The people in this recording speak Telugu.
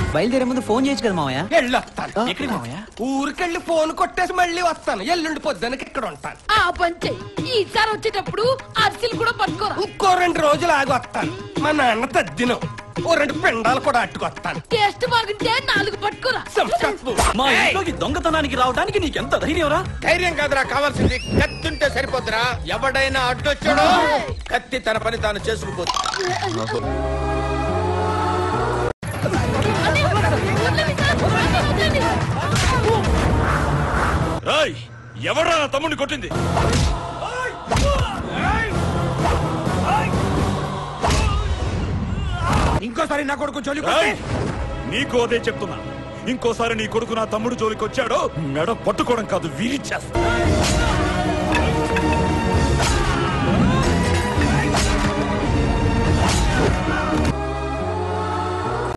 బయలుదేరే ముందు ఫోన్ చేయొచ్చు కదా మావయ్య వెళ్ళొస్తాను ఎక్కడికి మావయ్య ఊరికెళ్ళి ఫోన్ కొట్టేసి మళ్ళీ వస్తాను ఎల్లుండి పొద్దునకి ఇక్కడ ఉంటాను ఆ పంచే ఈసారి వచ్చేటప్పుడు అరిసెలు కూడా పట్టుకోరా ఇంకో రెండు రోజులు ఆగి వస్తాను మా నాన్న తద్దినం ఓ రెండు పిండాలు కూడా అట్టుకొస్తాను టేస్ట్ బాగుంటే నాలుగు పట్టుకోరా సంపత్పు. మా ఏయ్, ఇంట్లోకి దొంగతనానికి రావడానికి నీకెంత ధైర్యం రా ధైర్యం కాదురా కావాల్సింది కత్తుంటే సరిపోతురా ఎవడైనా అడ్డొచ్చాడో కత్తి తన పని తాను చేసుకుపోతుంది రాయ్ ఎవరా నా తమ్ముడిని కొట్టింది ఇంకోసారి నా కొడుకు చొలి రాయ్ నీకు అదే చెప్తున్నా ఇంకోసారి నీ కొడుకు నా తమ్ముడు జోలికి వచ్చాడో మెడ పట్టుకోవడం కాదు విరిచేస్తా